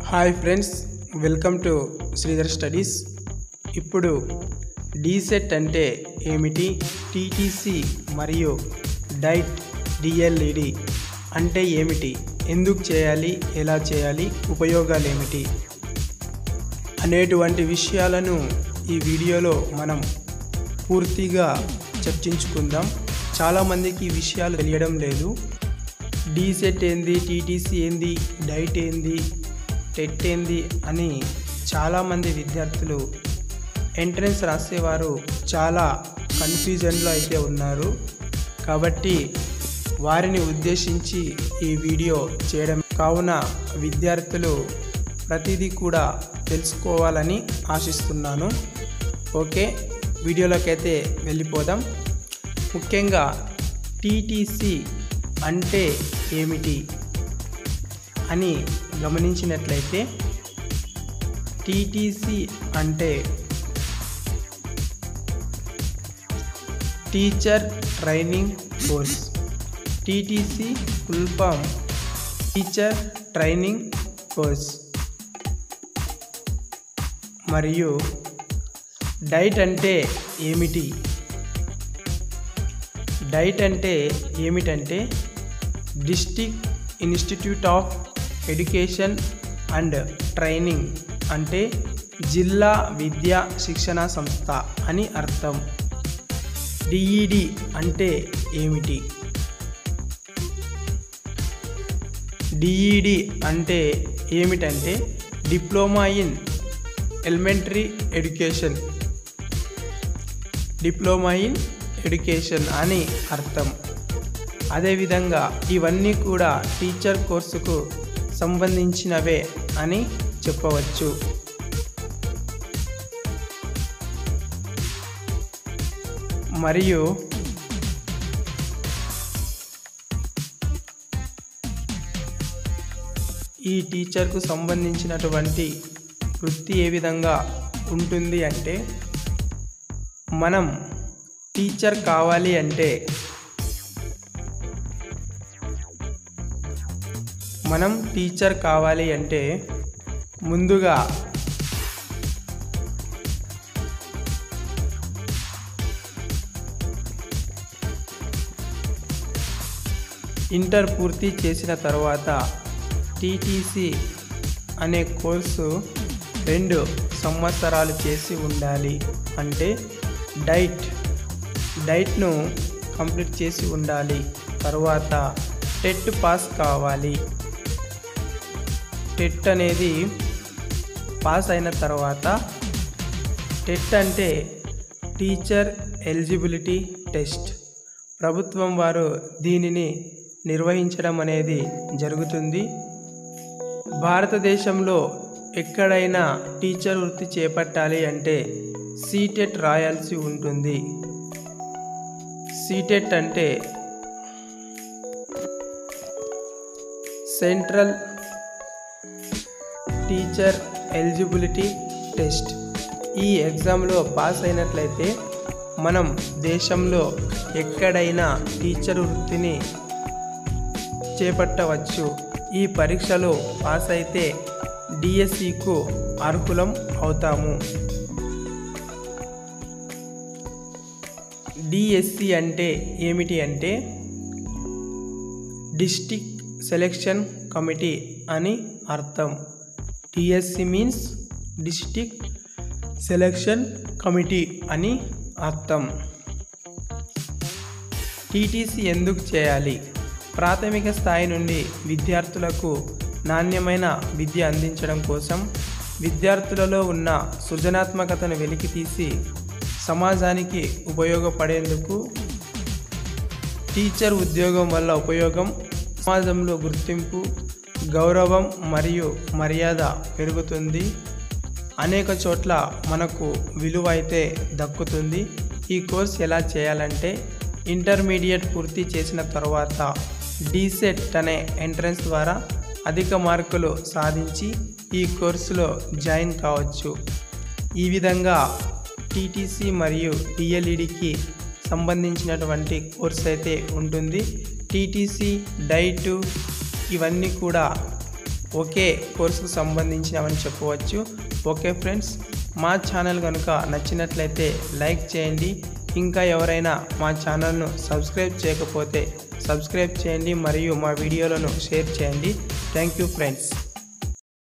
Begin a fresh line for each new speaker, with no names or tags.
hi friends welcome to Sridhar studies ఇప్పుడు DSET అంటే ఏమిటి టీటీసీ మరియు డైట్ డిఎల్ఈడి అంటే ఏమిటి ఎందుకు చేయాలి ఎలా చేయాలి ఉపయోగాలు ఏమిటి అనేటువంటి విషయాలను ఈ వీడియోలో మనం పూర్తిగా చర్చించుకుందాం చాలామందికి ఈ విషయాలు తెలియడం లేదు డీసెట్ ఏంది టీటీసీ ఏంది డైట్ ఏంది టెట్ ఏంది అని చాలామంది విద్యార్థులు ఎంట్రన్స్ రాసేవారు చాలా కన్ఫ్యూజన్లో అయితే ఉన్నారు కాబట్టి వారిని ఉద్దేశించి ఈ వీడియో చేయడం కావున విద్యార్థులు ప్రతిదీ కూడా తెలుసుకోవాలని ఆశిస్తున్నాను ఓకే వీడియోలోకి అయితే వెళ్ళిపోదాం ముఖ్యంగా టీటీసీ అంటే ఏమిటి అని గమనించినట్లయితే టీటీసీ అంటే teacher training course TTC full form teacher training course మరియు డైట్ అంటే ఏమిటి డైట్ అంటే ఏమిటంటే district institute of education and training అంటే జిల్లా విద్యా శిక్షణ సంస్థ అని అర్థం డిఈడి అంటే ఏమిటి డిఈడి అంటే ఏమిటంటే diploma in elementary education diploma in education అని అర్థం అదేవిధంగా ఇవన్నీ కూడా టీచర్ కోర్సుకు సంబంధించినవే అని చెప్పవచ్చు మరియు ఈ టీచర్కు సంబంధించినటువంటి వృత్తి ఏ విధంగా ఉంటుంది అంటే మనం టీచర్ కావాలి అంటే మనం టీచర్ కావాలి అంటే ముందుగా ఇంటర్ పూర్తి చేసిన తర్వాత టీటీసీ అనే కోర్సు రెండు సంవత్సరాలు చేసి ఉండాలి అంటే డైట్ డైట్ను కంప్లీట్ చేసి ఉండాలి తర్వాత టెట్ పాస్ కావాలి టెట్ అనేది పాస్ అయిన తర్వాత టెట్ అంటే టీచర్ ఎలిజిబిలిటీ టెస్ట్ ప్రభుత్వం వారు దీనిని నిర్వహించడం అనేది జరుగుతుంది భారతదేశంలో ఎక్కడైనా టీచర్ వృత్తి చేపట్టాలి అంటే సీటెట్ రాయాల్సి ఉంటుంది సీటెట్ అంటే సెంట్రల్ టీచర్ ఎలిజిబిలిటీ టెస్ట్ ఈ ఎగ్జామ్లో పాస్ అయినట్లయితే మనం దేశంలో ఎక్కడైనా టీచర్ వృత్తిని చేపట్టవచ్చు ఈ పరీక్షలో పాస్ అయితే డిఎస్సికు అర్హులం అవుతాము డిఎస్సి అంటే ఏమిటి అంటే డిస్టిక్ సెలెక్షన్ కమిటీ అని అర్థం DSC means district selection committee అని అర్థం టీటీసీ ఎందుకు చేయాలి ప్రాథమిక స్థాయి నుండి విద్యార్థులకు నాణ్యమైన విద్య అందించడం కోసం విద్యార్థులలో ఉన్న సృజనాత్మకతను వెలికితీసి సమాజానికి ఉపయోగపడేందుకు టీచర్ ఉద్యోగం వల్ల ఉపయోగం సమాజంలో గుర్తింపు గౌరవం మరియు మర్యాద పెరుగుతుంది అనేక చోట్ల మనకు విలువ అయితే దక్కుతుంది ఈ కోర్స్ ఎలా చేయాలంటే ఇంటర్మీడియట్ పూర్తి చేసిన తర్వాత డీసెట్ అనే ఎంట్రన్స్ ద్వారా అధిక మార్కులు సాధించి ఈ కోర్సులో జాయిన్ కావచ్చు ఈ విధంగా టీటీసీ మరియు డిఎల్ఈడికి సంబంధించినటువంటి కోర్స్ అయితే ఉంటుంది టీటీసీ డైట్ ఇవన్నీ కూడా ఒకే కోర్సుకు సంబంధించినవని చెప్పవచ్చు ఓకే ఫ్రెండ్స్ మా ఛానల్ కనుక నచ్చినట్లయితే లైక్ చేయండి ఇంకా ఎవరైనా మా ఛానల్ను సబ్స్క్రైబ్ చేయకపోతే సబ్స్క్రైబ్ చేయండి మరియు మా వీడియోలను షేర్ చేయండి థ్యాంక్ యూ ఫ్రెండ్స్